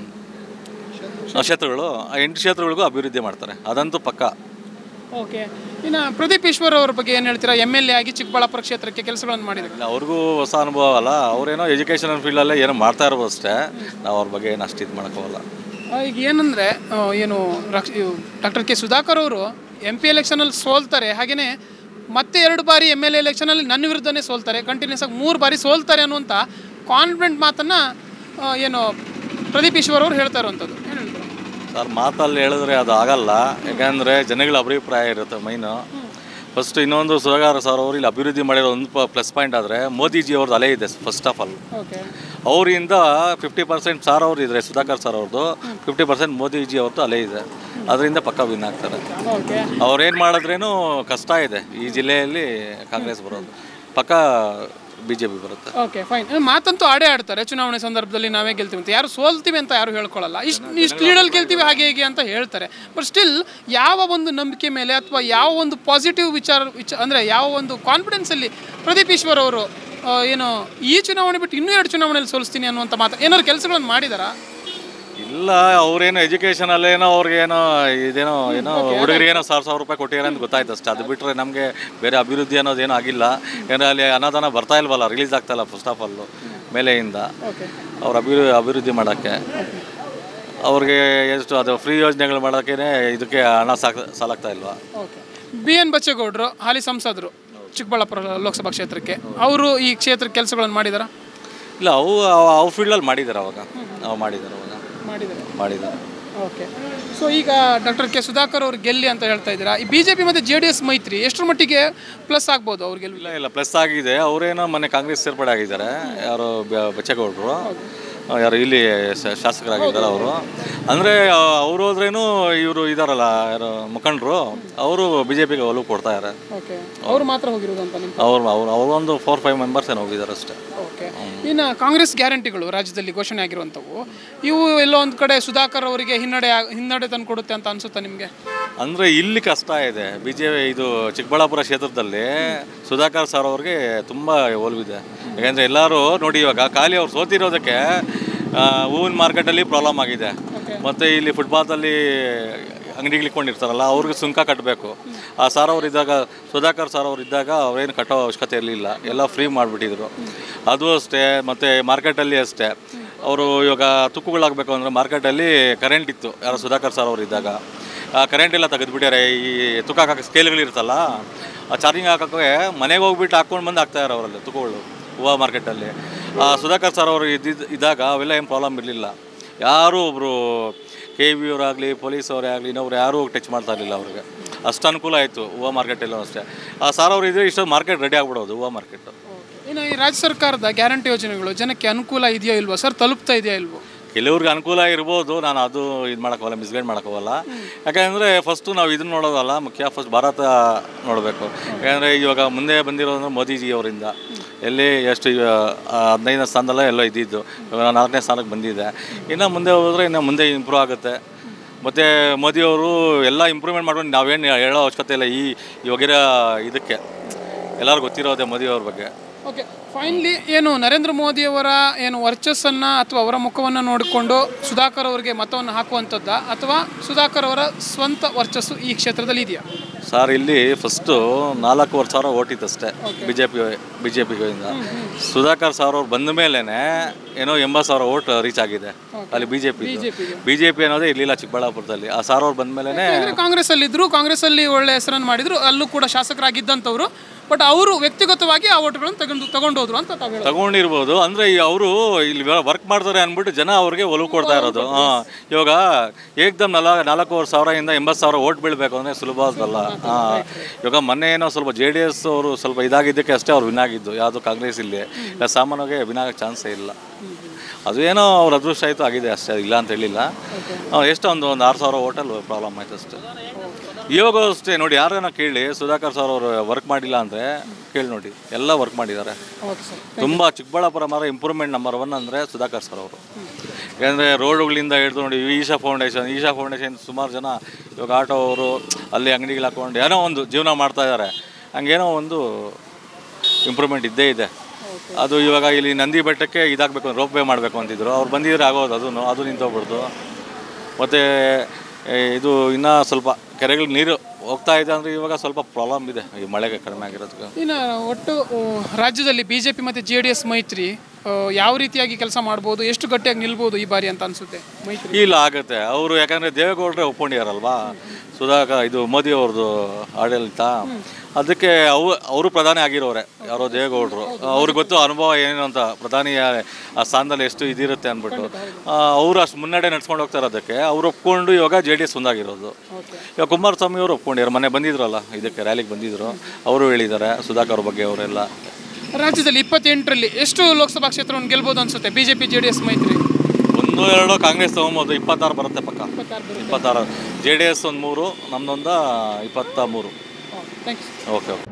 ಕ್ಷೇತ್ರಗಳು ಆ ಎಂಟು ಕ್ಷೇತ್ರಗಳಿಗೂ ಅಭಿವೃದ್ಧಿ ಮಾಡ್ತಾರೆ ಅದಂತೂ ಪಕ್ಕ ಓಕೆ ಇನ್ನು ಪ್ರದೀಪ್ ಈಶ್ವರ್ ಅವ್ರ ಬಗ್ಗೆ ಏನು ಹೇಳ್ತೀರಾ ಎಮ್ ಎಲ್ ಎ ಆಗಿ ಚಿಕ್ಕಬಳ್ಳಾಪುರ ಕ್ಷೇತ್ರಕ್ಕೆ ಕೆಲಸಗಳನ್ನು ಮಾಡಿದ್ದಾರೆ ಇಲ್ಲ ಅವ್ರಿಗೂ ಹೊಸ ಅನುಭವ ಅಲ್ಲ ಅವ್ರೇನೋ ಎಜುಕೇಷನ್ ಫೀಲ್ಡಲ್ಲೇ ಏನೋ ಮಾಡ್ತಾ ಇರ್ಬೋದು ಅಷ್ಟೇ ನಾವು ಅವ್ರ ಬಗ್ಗೆ ಏನು ಅಷ್ಟು ಇದು ಮಾಡೋಕ್ಕೋಗಲ್ಲ ಆ, ಈಗ ಏನಂದರೆ ಏನು ರಕ್ಷ ಡಾಕ್ಟರ್ ಕೆ ಸುಧಾಕರ್ ಅವರು ಎಂ ಪಿ ಎಲೆಕ್ಷನಲ್ಲಿ ಸೋಲ್ತಾರೆ ಹಾಗೆಯೇ ಮತ್ತೆ ಎರಡು ಬಾರಿ ಎಮ್ ಎಲ್ ಎ ಎಲೆಕ್ಷನಲ್ಲಿ ನನ್ನ ವಿರುದ್ಧನೇ ಸೋಲ್ತಾರೆ ಕಂಟಿನ್ಯೂಸ್ ಆಗಿ ಮೂರು ಬಾರಿ ಸೋಲ್ತಾರೆ ಅನ್ನುವಂಥ ಕಾನ್ಫಿಡೆಂಟ್ ಮಾತನ್ನು ಏನು ಪ್ರದೀಪ್ ಈಶ್ವರ್ ಅವರು ಹೇಳ್ತಾ ಇರುವಂಥದ್ದು ಏನು ಹೇಳ್ತಾರೆ ಸರ್ ಮಾತಲ್ಲಿ ಹೇಳಿದ್ರೆ ಅದು ಆಗಲ್ಲ ಯಾಕಂದರೆ ಜನಗಳ ಅಭಿಪ್ರಾಯ ಇರುತ್ತೆ ಮೈನು ಫಸ್ಟ್ ಇನ್ನೊಂದು ಸುಧಾಕರ್ ಸರ್ ಅವರು ಇಲ್ಲಿ ಅಭಿವೃದ್ಧಿ ಮಾಡಿರೋ ಒಂದು ಪ್ಲಸ್ ಪಾಯಿಂಟ್ ಆದರೆ ಮೋದಿಜಿ ಅವ್ರದ್ದು ಅಲೆ ಇದೆ ಫಸ್ಟ್ ಆಫ್ ಆಲ್ ಓಕೆ ಅವರಿಂದ ಫಿಫ್ಟಿ ಪರ್ಸೆಂಟ್ ಸಾರ್ ಅವ್ರು ಇದ್ದಾರೆ ಸುಧಾಕರ್ ಸರ್ ಅವ್ರದ್ದು ಫಿಫ್ಟಿ ಪರ್ಸೆಂಟ್ ಮೋದಿಜಿ ಅವ್ರದ್ದು ಅಲೆ ಇದೆ ಅದರಿಂದ ಪಕ್ಕ ವಿನ್ ಆಗ್ತಾರೆ ಓಕೆ ಅವ್ರೇನು ಮಾಡಿದ್ರೇನು ಕಷ್ಟ ಇದೆ ಈ ಜಿಲ್ಲೆಯಲ್ಲಿ ಕಾಂಗ್ರೆಸ್ ಬರೋದು ಪಕ್ಕ ಬಿ ಜೆ ಪಿ ಬರುತ್ತೆ ಓಕೆ ಫೈನ್ ಮಾತಂತೂ ಆಡೇ ಆಡ್ತಾರೆ ಚುನಾವಣೆ ಸಂದರ್ಭದಲ್ಲಿ ನಾವೇ ಗೆಲ್ತೀವಿ ಅಂತ ಯಾರು ಸೋಲ್ತೀವಿ ಅಂತ ಯಾರು ಹೇಳ್ಕೊಳ್ಳಲ್ಲ ಇಷ್ಟು ಇಷ್ಟು ಲೀಡಲ್ಲಿ ಗೆಲ್ತೀವಿ ಹಾಗೆ ಹೀಗೆ ಅಂತ ಹೇಳ್ತಾರೆ ಬಟ್ ಸ್ಟಿಲ್ ಯಾವ ಒಂದು ನಂಬಿಕೆ ಮೇಲೆ ಅಥವಾ ಯಾವ ಒಂದು ಪಾಸಿಟಿವ್ ವಿಚಾರ ವಿಚ ಅಂದರೆ ಯಾವ ಒಂದು ಕಾನ್ಫಿಡೆನ್ಸಲ್ಲಿ ಪ್ರದೀಪ್ ಈಶ್ವರ್ ಅವರು ಆ, ಏನು ಈ ಚುನಾವಣೆ ಬಿಟ್ಟು ಇನ್ನೂ ಎರಡು ಚುನಾವಣೆಯಲ್ಲಿ ಸೋಲಿಸ್ತೀನಿ ಅನ್ನುವಂಥ ಮಾತು ಏನಾದ್ರು ಕೆಲಸಗಳನ್ನು ಮಾಡಿದಾರಾ ಇಲ್ಲ ಅವ್ರೇನೋ ಎಜುಕೇಷನಲ್ಲೇನೋ ಅವ್ರಿಗೇನೋ ಇದೇನೋ ಏನೋ ಹುಡುಗರಿಗೇನೋ ಸಾವಿರ ಸಾವಿರ ರೂಪಾಯಿ ಕೊಟ್ಟಿದ್ದಾರೆ ಅಂತ ಗೊತ್ತಾಯ್ತು ಅಷ್ಟೇ ಅದು ಬಿಟ್ಟರೆ ನಮಗೆ ಬೇರೆ ಅಭಿವೃದ್ಧಿ ಅನ್ನೋದೇನೋ ಆಗಿಲ್ಲ ಏನೋ ಅಲ್ಲಿ ಅನಾದಾನ ಬರ್ತಾ ಇಲ್ವಲ್ಲ ರಿಲೀಸ್ ಆಗ್ತಾ ಇಲ್ಲ ಫಸ್ಟ್ ಆಫ್ ಆಲು ಮೇಲೆಯಿಂದ ಓಕೆ ಅವ್ರ ಅಭಿವೃ ಅಭಿವೃದ್ಧಿ ಮಾಡೋಕ್ಕೆ ಅವ್ರಿಗೆ ಎಷ್ಟು ಅದು ಫ್ರೀ ಯೋಜನೆಗಳು ಮಾಡೋಕ್ಕೇ ಇದಕ್ಕೆ ಹಣ ಸಾಕ್ ಸಾಲಾಗ್ತಾ ಇಲ್ವಾ ಓಕೆ ಬಿ ಎನ್ ಬಚ್ಚೇಗೌಡರು ಹಾಲಿ ಸಂಸದರು ಚಿಕ್ಕಬಳ್ಳಾಪುರ ಲೋಕಸಭಾ ಕ್ಷೇತ್ರಕ್ಕೆ ಅವರು ಈ ಕ್ಷೇತ್ರಕ್ಕೆ ಕೆಲಸಗಳನ್ನು ಮಾಡಿದಾರಾ ಇಲ್ಲ ಅವು ಅವು ಫೀಲ್ಡಲ್ಲಿ ಮಾಡಿದ್ದಾರೆ ಅವಾಗ ನಾವು ಮಾಡಿದ್ದಾರೆ ಅವಾಗ ಮಾಡಿದ್ದಾರೆ ಮಾಡಿದ್ದಾರೆ ಓಕೆ ಸೊ ಈಗ ಡಾಕ್ಟರ್ ಕೆ ಸುಧಾಕರ್ ಅವರು ಗೆಲ್ಲಿ ಅಂತ ಹೇಳ್ತಾ ಇದ್ದೀರಾ ಈ ಬಿ ಜೆ ಪಿ ಮತ್ತು ಜೆ ಡಿ ಎಸ್ ಮೈತ್ರಿ ಎಷ್ಟರ ಮಟ್ಟಿಗೆ ಪ್ಲಸ್ ಆಗ್ಬೋದು ಅವ್ರ ಗೆಲುವಿಗೆ ಇಲ್ಲ ಇಲ್ಲ ಪ್ಲಸ್ ಆಗಿದೆ ಅವರೇನೋ ಮೊನ್ನೆ ಕಾಂಗ್ರೆಸ್ ಸೇರ್ಪಡೆ ಆಗಿದ್ದಾರೆ ಯಾರು ಬ- ಬಚ್ಚೇಗೌಡರು ಆ, ಯಾರು ಇಲ್ಲಿ ಶ- ಶಾಸಕರಾಗಿದ್ದಾರೆ ಅವರು ಅಂದರೆ ಅವ್ರು ಹೋದ್ರೇನು ಇವರು ಇದಾರಲ್ಲ ಯಾರು ಮುಖಂಡರು ಅವರು ಬಿ ಜೆ ಪಿಗೆ ಒಲವು ಕೊಡ್ತಾ ಇದ್ದಾರೆ ಓಕೆ ಅವರು ಮಾತ್ರ ಹೋಗಿರೋದು ಅಂತ ನಿಮ್ಮ ಅವ್ರು ಅವ್ರು ಅವರೊಂದು ಫೋರ್ ಫೈವ್ ಮೆಂಬರ್ಸ್ ಏನೋ ಹೋಗಿದ್ದಾರೆ ಅಷ್ಟೇ ಓಕೆ ಇನ್ನು ಕಾಂಗ್ರೆಸ್ ಗ್ಯಾರಂಟಿಗಳು ರಾಜ್ಯದಲ್ಲಿ ಘೋಷಣೆ ಆಗಿರುವಂಥವು ಇವು ಎಲ್ಲೋ ಒಂದು ಕಡೆ ಸುಧಾಕರ್ ಅವರಿಗೆ ಹಿನ್ನಡೆ ಆಗ್- ಹಿನ್ನಡೆ ತಂದು ಕೊಡುತ್ತೆ ಅಂತ ಅನ್ಸುತ್ತಾ ನಿಮಗೆ ಅಂದರೆ ಇಲ್ಲಿ ಕಷ್ಟ ಇದೆ ಬಿ ಜೆ ಇದು ಚಿಕ್ಕಬಳ್ಳಾಪುರ ಕ್ಷೇತ್ರದಲ್ಲಿ ಸುಧಾಕರ್ ಸರ್ ಅವ್ರಿಗೆ ತುಂಬ ಒಲವಿದೆ ಯಾಕಂದರೆ ಎಲ್ಲರೂ ನೋಡಿ ಇವಾಗ ಖಾಲಿ ಅವ್ರು ಸೋತಿರೋದಕ್ಕೆ ಆ, ಹೂವಿನ ಮಾರ್ಕೆಟಲ್ಲಿ ಪ್ರಾಬ್ಲಮ್ ಆಗಿದೆ ಮತ್ತು ಇಲ್ಲಿ ಫುಟ್ಪಾತಲ್ಲಿ ಅಂಗಡಿಗಳು ಇಟ್ಕೊಂಡಿರ್ತಾರಲ್ಲ ಅವ್ರಿಗೆ ಸುಂಕ ಕಟ್ಟಬೇಕು ಆ ಸಾರ್ ಅವ್ರು ಇದ್ದಾಗ ಸುಧಾಕರ್ ಸರ್ ಅವ್ರು ಇದ್ದಾಗ ಅವ್ರೇನು ಕಟ್ಟೋ ಅವಶ್ಯಕತೆ ಇರಲಿಲ್ಲ ಎಲ್ಲ ಫ್ರೀ ಮಾಡಿಬಿಟ್ಟಿದ್ರು ಅದು ಅಷ್ಟೇ ಮತ್ತು ಮಾರ್ಕೆಟಲ್ಲಿ ಅಷ್ಟೇ ಅವರು ಇವಾಗ ತುಕ್ಕುಗಳಾಗಬೇಕು ಅಂದರೆ ಮಾರ್ಕೆಟಲ್ಲಿ ಕರೆಂಟ್ ಇತ್ತು ಯಾರೋ ಸುಧಾಕರ್ ಸರ್ ಅವ್ರು ಇದ್ದಾಗ ಆ ಕರೆಂಟ್ ಎಲ್ಲ ತೆಗೆದುಬಿಟ್ಟಾರೆ ಈ ತುಕ್ಕ ಹಾಕೋ ಸ್ಕೇಲ್ಗಳಿರುತ್ತಲ್ಲ ಆ ಚಾರ್ಜಿಂಗ್ ಹಾಕೋಕ್ಕೆ ಮನೆಗೆ ಹೋಗ್ಬಿಟ್ಟು ಹಾಕ್ಕೊಂಡು ಬಂದು ಹಾಕ್ತಾರೆ ಅವರಲ್ಲಿ ತುಕ್ಕಗಳು ಹೂವು ಮಾರ್ಕೆಟಲ್ಲಿ ಆ ಸುಧಾಕರ್ ಸರ್ ಅವರು ಇದ್ದಿದ್ದು ಇದ್ದಾಗ ಅವೆಲ್ಲ ಏನು ಪ್ರಾಬ್ಲಮ್ ಇರಲಿಲ್ಲ ಯಾರೂ ಒಬ್ಬರು ಕೆ ವಿ ಅವರಾಗಲಿ ಪೊಲೀಸ್ ಅವರೇ ಆಗಲಿ ಇನ್ನೊಬ್ರು ಯಾರೂ ಟಚ್ ಮಾಡ್ತಾ ಇರಲಿಲ್ಲ ಅವ್ರಿಗೆ ಅಷ್ಟು ಅನುಕೂಲ ಆಯಿತು ಹೂವು ಮಾರ್ಕೆಟಲ್ಲೂ ಅಷ್ಟೇ ಆ ಸಾರ್ ಅವರು ಇದ್ರೆ ಇಷ್ಟೊಂದು ಮಾರ್ಕೆಟ್ ರೆಡಿ ಆಗ್ಬಿಡೋದು ಹೂವು ಮಾರ್ಕೆಟು ಇನ್ನು ಈ ರಾಜ್ಯ ಸರ್ಕಾರದ ಗ್ಯಾರಂಟಿ ಯೋಜನೆಗಳು ಜನಕ್ಕೆ ಅನುಕೂಲ ಇದೆಯೋ ಇಲ್ವೋ ಸರ್ ತಲುಪ್ತಾ ಇದೆಯಾ ಇಲ್ವೋ ಕೆಲವ್ರಿಗೆ ಅನುಕೂಲ ಇರ್ಬೋದು ನಾನು ಅದು ಇದು ಮಾಡೋಕ್ಕೋಗಲ್ಲ ಮಿಸ್ಗೈಡ್ ಮಾಡೋಕ್ಕೋಗಲ್ಲ ಯಾಕಂದರೆ ಫಸ್ಟು ನಾವು ಇದನ್ನ ನೋಡೋದಲ್ಲ ಮುಖ್ಯ ಫಸ್ಟ್ ಭಾರತ ನೋಡಬೇಕು ಯಾಕಂದರೆ ಇವಾಗ ಮುಂದೆ ಬಂದಿರೋದು ಮೋದಿಜಿ ಅವರಿಂದ ಎಲ್ಲಿ ಎಷ್ಟು ಈಗ, ಆ, ಹದಿನೈದನೇ ಸ್ಥಾನದಲ್ಲೇ ಎಲ್ಲೋ ಇದ್ದಿದ್ದು ಇವಾಗ ನಾಲ್ಕನೇ ಸ್ಥಾನಕ್ಕೆ ಬಂದಿದೆ ಇನ್ನು ಮುಂದೆ ಹೋದರೆ ಇನ್ನು ಮುಂದೆ ಇಂಪ್ರೂವ್ ಆಗುತ್ತೆ ಮತ್ತು ಮೋದಿಯವರು ಎಲ್ಲ ಇಂಪ್ರೂವ್ಮೆಂಟ್ ಮಾಡ್ಕೊಂಡು ನಾವೇನು ಹೇಳೋ ಅವಶ್ಯಕತೆ ಇಲ್ಲ ಈ ಇವಾಗಿರೋ ಇದಕ್ಕೆ ಎಲ್ಲರಿಗೂ ಗೊತ್ತಿರೋದೆ ಮೋದಿಯವ್ರ ಬಗ್ಗೆ ಓಕೆ ಫೈನಲಿ ಏನು ನರೇಂದ್ರ ಮೋದಿಯವರ ಏನು ವರ್ಚಸ್ಸನ್ನು ಅಥವಾ ಅವರ ಮುಖವನ್ನು ನೋಡಿಕೊಂಡು ಸುಧಾಕರ್ ಅವರಿಗೆ ಮತವನ್ನು ಹಾಕುವಂಥದ್ದಾ ಅಥವಾ ಸುಧಾಕರ್ ಅವರ ಸ್ವಂತ ವರ್ಚಸ್ಸು ಈ ಕ್ಷೇತ್ರದಲ್ಲಿ ಇದೆಯಾ ಸರ್ ಇಲ್ಲಿ ಫಸ್ಟು ನಾಲ್ಕೂವರೆ ಸಾವಿರ ಓಟ್ ಇತ್ತಷ್ಟೇ B J P B J ಪಿಯಿಂದ ಸುಧಾಕರ್ ಸರ್ ಅವ್ರು ಬಂದ ಮೇಲೇ ಏನೋ ಎಂಬತ್ತು ಸಾವಿರ ಓಟ್ ರೀಚ್ ಆಗಿದೆ ಅಲ್ಲಿ B J P B J P ಅನ್ನೋದೇ ಇರಲಿಲ್ಲ ಚಿಕ್ಕಬಳ್ಳಾಪುರದಲ್ಲಿ ಆ ಸಾರ್ ಅವ್ರು ಬಂದ ಮೇಲೇ ಯಾಕಂದ್ರೆ ಕಾಂಗ್ರೆಸ್ ಅಲ್ಲಿ ಇದ್ರು ಕಾಂಗ್ರೆಸ್ ಅಲ್ಲಿ ಒಳ್ಳೆ ಹೆಸರನ್ನು ಮಾಡಿದ್ರು ಅಲ್ಲೂ ಕೂಡ ಶಾಸಕರಾಗಿದ್ದಂಥವ್ರು ಬಟ್ ಅವರು ವ್ಯಕ್ತಿಗತವಾಗಿ ಆ ಓಟ್ಗಳನ್ನು ತಗೊಂಡು ತಗೊಂಡೋದ್ರು ಅಂತ ತಾವು ಹೇಳೋದು ತಗೊಂಡಿರ್ಬೋದು ಅಂದರೆ ಅವರು ಇಲ್ಲಿ ವರ್ಕ್ ಮಾಡ್ತಾರೆ ಅಂದ್ಬಿಟ್ಟು ಜನ ಅವ್ರಿಗೆ ಒಲವು ಕೊಡ್ತಾ ಇರೋದು ಹಾಂ ಇವಾಗ ಏಕ್ದಮ್ ನಲ ನಾಲ್ಕೂವರೆ ಸಾವಿರದಿಂದ ಎಂಬತ್ತು ಸಾವಿರ ಓಟ್ ಬೀಳಬೇಕು ಅಂದರೆ ಸುಲಭ ಅದಲ್ಲ ಹಾಂ ಇವಾಗ ಮೊನ್ನೆ ಏನೋ ಸ್ವಲ್ಪ ಜೆ ಡಿ ಎಸ್ ಅವರು ಸ್ವಲ್ಪ ಇದಾಗಿದ್ದಕ್ಕೆ ಅಷ್ಟೇ ಅವ್ರು ವಿನ್ ಆಗಿದ್ದು ಯಾವುದು ಕಾಂಗ್ರೆಸ್ ಇಲ್ಲಿ ಇಲ್ಲ ಸಾಮಾನ್ಯವಾಗಿ ವಿನ್ ಆಗೋ ಚಾನ್ಸೇ ಇಲ್ಲ ಅದು ಏನೋ ಅವ್ರ ಅದೃಷ್ಟ ಆಯಿತು ಆಗಿದೆ ಅಷ್ಟೇ ಇಲ್ಲ ಅಂತ ಹೇಳಿಲ್ಲ ಆ, ಎಷ್ಟು ಒಂದು ಒಂದು ಆರು ಸಾವಿರ ಓಟಲ್ಲಿ ಪ್ರಾಬ್ಲಮ್ ಆಯ್ತು ಅಷ್ಟೇ ಇವಾಗ ಅಷ್ಟೇ ನೋಡಿ ಯಾರನ್ನ ಕೇಳಿ ಸುಧಾಕರ್ ಸರ್ ಅವರು ವರ್ಕ್ ಮಾಡಿಲ್ಲ ಅಂದರೆ ಕೇಳಿ ನೋಡಿ ಎಲ್ಲ ವರ್ಕ್ ಮಾಡಿದ್ದಾರೆ ಓಕೆ ಸರ್ ತುಂಬ ಚಿಕ್ಕಬಳ್ಳಾಪುರ ಮಾತ್ರ ಇಂಪ್ರೂವ್ಮೆಂಟ್ ನಂಬರ್ ಒನ್ ಅಂದರೆ ಸುಧಾಕರ್ ಸರ್ ಅವರು ಯಾಕಂದರೆ ರೋಡ್ಗಳಿಂದ ಹಿಡಿದು ನೋಡಿ ಈಶಾ ಫೌಂಡೇಶನ್ ಈಶಾ ಫೌಂಡೇಶನ್ ಸುಮಾರು ಜನ ಇವಾಗ ಆಟೋ ಅವರು ಅಲ್ಲಿ ಅಂಗಡಿಗಳು ಹಾಕೊಂಡು ಏನೋ ಒಂದು ಜೀವನ ಮಾಡ್ತಾ ಇದ್ದಾರೆ ಹಂಗೇನೋ ಒಂದು ಇಂಪ್ರೂವ್ಮೆಂಟ್ ಇದ್ದೇ ಇದೆ ಅದು ಇವಾಗ ಇಲ್ಲಿ ನಂದಿ ಬೆಟ್ಟಕ್ಕೆ ಇದಾಗಬೇಕು ರೋಪ್ ವೇ ಮಾಡಬೇಕು ಅಂತಿದ್ರು ಅವ್ರು ಬಂದಿದ್ರೆ ಆಗೋದು ಅದೂ ಅದು ನಿಂತೋಗ್ಬಿಡ್ತು ಮತ್ತು ಇದು ಇನ್ನೂ ಸ್ವಲ್ಪ ಕೆರೆಗಳಿಗೆ ನೀರು ಹೋಗ್ತಾ ಇದೆ ಅಂದರೆ ಇವಾಗ ಸ್ವಲ್ಪ ಪ್ರಾಬ್ಲಮ್ ಇದೆ ಈ ಮಳೆಗೆ ಕಡಿಮೆ ಆಗಿರೋದಕ್ಕೆ ಇನ್ನು ಒಟ್ಟು ಆ, ರಾಜ್ಯದಲ್ಲಿ ಬಿ ಜೆ ಪಿ ಮತ್ತು ಜೆ ಡಿ ಎಸ್ ಮೈತ್ರಿ ಆ, ಯಾವ ರೀತಿಯಾಗಿ ಕೆಲಸ ಮಾಡ್ಬೋದು ಎಷ್ಟು ಗಟ್ಟಿಯಾಗಿ ನಿಲ್ಬೋದು ಈ ಬಾರಿ ಅಂತ ಅನಿಸುತ್ತೆ ಮೈತ್ರಿ ಇಲ್ಲ ಆಗುತ್ತೆ ಅವರು ಯಾಕಂದರೆ ದೇವೇಗೌಡರೇ ಒಪ್ಕೊಂಡಿದಾರಲ್ವಾ ಸುಧಾಕರ್ ಇದು ಮೋದಿ ಅವ್ರದ್ದು ಆಡಳಿತ ಅದಕ್ಕೆ ಅವು ಅವರು ಪ್ರಧಾನಿ ಆಗಿರೋರೆ ಯಾರೋ ದೇವೇಗೌಡರು ಅವ್ರಿಗೆ ಗೊತ್ತು ಅನುಭವ ಏನೇನು ಅಂತ ಪ್ರಧಾನಿ ಆ- ಆ ಸ್ಥಾನದಲ್ಲಿ ಎಷ್ಟು ಇದಿರುತ್ತೆ ಅಂದ್ಬಿಟ್ಟು ಅವರು ಅಷ್ಟು ಮುನ್ನಡೆ ನಡ್ಸ್ಕೊಂಡು ಹೋಗ್ತಾ ಇರೋದಕ್ಕೆ ಅವ್ರು ಒಪ್ಕೊಂಡು ಇವಾಗ ಜೆ ಡಿ ಎಸ್ ಒಂದಾಗಿರೋದು ಇವಾಗ ಕುಮಾರಸ್ವಾಮಿ ಅವರು ಒಪ್ಕೊಂಡಿದ್ದಾರೆ ಮೊನ್ನೆ ಬಂದಿದ್ರಲ್ಲ ಇದಕ್ಕೆ ರ್ಯಾಲಿಗೆ ಬಂದಿದ್ರು ಅವರು ಹೇಳಿದ್ದಾರೆ ಸುಧಾಕರ್ ಬಗ್ಗೆ ಅವರೆಲ್ಲ ರಾಜ್ಯದಲ್ಲಿ ಇಪ್ಪತ್ತೆಂಟರಲ್ಲಿ ಎಷ್ಟು ಲೋಕಸಭಾ ಕ್ಷೇತ್ರವನ್ನು ಗೆಲ್ಬೋದು ಅನ್ಸುತ್ತೆ B J P J D S ಮೈತ್ರಿ ಒಂದು ಎರಡು ಕಾಂಗ್ರೆಸ್ ತೊಗೊಬೋದು ಇಪ್ಪತ್ತಾರು ಬರುತ್ತೆ ಪಕ್ಕ ಇಪ್ಪತ್ತಾರು ಜೆ ಡಿ ಎಸ್ ಒಂದು ಮೂರು ನಮ್ದೊಂದು ಇಪ್ಪತ್ತ ಮೂರು ಥ್ಯಾಂಕ್ ಯು ಓಕೆ ಓಕೆ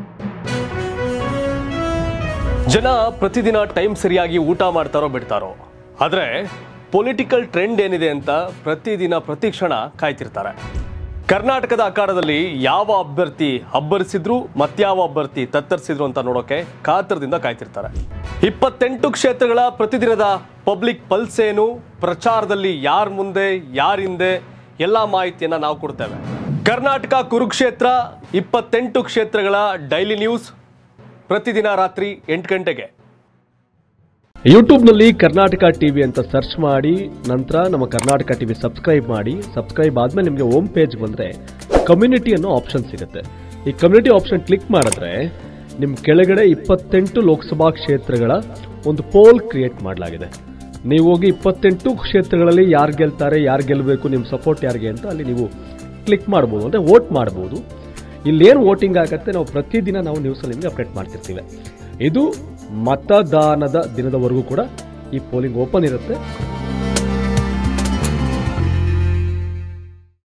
ಜನ ಪ್ರತಿದಿನ ಟೈಮ್ ಸರಿಯಾಗಿ ಊಟ ಮಾಡ್ತಾರೋ ಬಿಡ್ತಾರೋ ಆದರೆ ಪೊಲಿಟಿಕಲ್ ಟ್ರೆಂಡ್ ಏನಿದೆ ಅಂತ ಪ್ರತಿದಿನ ಪ್ರತಿ ಕ್ಷಣ ಕಾಯ್ತಿರ್ತಾರೆ ಕರ್ನಾಟಕದ ಆಕಾರದಲ್ಲಿ ಯಾವ ಅಭ್ಯರ್ಥಿ ಅಬ್ಬರಿಸಿದ್ರು ಮತ್ಯಾವ ಅಭ್ಯರ್ಥಿ ತತ್ತರಿಸಿದ್ರು ಅಂತ ನೋಡೋಕೆ ಕಾತರದಿಂದ ಕಾಯ್ತಿರ್ತಾರೆ ಇಪ್ಪತ್ತೆಂಟು ಕ್ಷೇತ್ರಗಳ ಪ್ರತಿದಿನದ ಪಬ್ಲಿಕ್ ಪಲ್ಸ್ ಏನು ಪ್ರಚಾರದಲ್ಲಿ ಯಾರ ಮುಂದೆ ಯಾರ ಹಿಂದೆ ಎಲ್ಲ ಮಾಹಿತಿಯನ್ನ ನಾವು ಕೊಡ್ತೇವೆ ಕರ್ನಾಟಕ ಕುರುಕ್ಷೇತ್ರ ಇಪ್ಪತ್ತೆಂಟು ಕ್ಷೇತ್ರಗಳ ಡೈಲಿ ನ್ಯೂಸ್ ಪ್ರತಿದಿನ ರಾತ್ರಿ ಎಂಟು ಗಂಟೆಗೆ ಯೂಟ್ಯೂಬ್ನಲ್ಲಿ ಕರ್ನಾಟಕ ಟಿವಿ ಅಂತ ಸರ್ಚ್ ಮಾಡಿ ನಂತರ ನಮ್ಮ ಕರ್ನಾಟಕ ಟಿವಿ ಸಬ್ಸ್ಕ್ರೈಬ್ ಮಾಡಿ ಸಬ್ಸ್ಕ್ರೈಬ್ ಆದ್ಮೇಲೆ ನಿಮಗೆ ಹೋಮ್ ಪೇಜ್ ಬಂದರೆ ಕಮ್ಯುನಿಟಿ ಅನ್ನೋ ಆಪ್ಷನ್ ಸಿಗುತ್ತೆ ಈ ಕಮ್ಯುನಿಟಿ ಆಪ್ಷನ್ ಕ್ಲಿಕ್ ಮಾಡಿದ್ರೆ ನಿಮ್ಮ ಕೆಳಗಡೆ ಇಪ್ಪತ್ತೆಂಟು ಲೋಕಸಭಾ ಕ್ಷೇತ್ರಗಳ ಒಂದು ಪೋಲ್ ಕ್ರಿಯೇಟ್ ಮಾಡಲಾಗಿದೆ ನೀವು ಹೋಗಿ ಇಪ್ಪತ್ತೆಂಟು ಕ್ಷೇತ್ರಗಳಲ್ಲಿ ಯಾರು ಗೆಲ್ತಾರೆ ಯಾರು ಗೆಲ್ಲಬೇಕು ನಿಮ್ಮ ಸಪೋರ್ಟ್ ಯಾರಿಗೆ ಅಂತ ಅಲ್ಲಿ ನೀವು ಕ್ಲಿಕ್ ಮಾಡ್ಬೋದು ಅಂದರೆ ವೋಟ್ ಮಾಡ್ಬೋದು ಇಲ್ಲೇನು ವೋಟಿಂಗ್ ಆಗುತ್ತೆ ನಾವು ಪ್ರತಿದಿನ ನಾವು ನ್ಯೂಸಲ್ಲಿ ನಿಮಗೆ ಅಪ್ಡೇಟ್ ಮಾಡ್ತಿರ್ತೀವಿ ಇದು ಮತದಾನದ ದಿನದವರೆಗೂ ಕೂಡ ಈ ಪೋಲಿಂಗ್ ಓಪನ್ ಇರುತ್ತೆ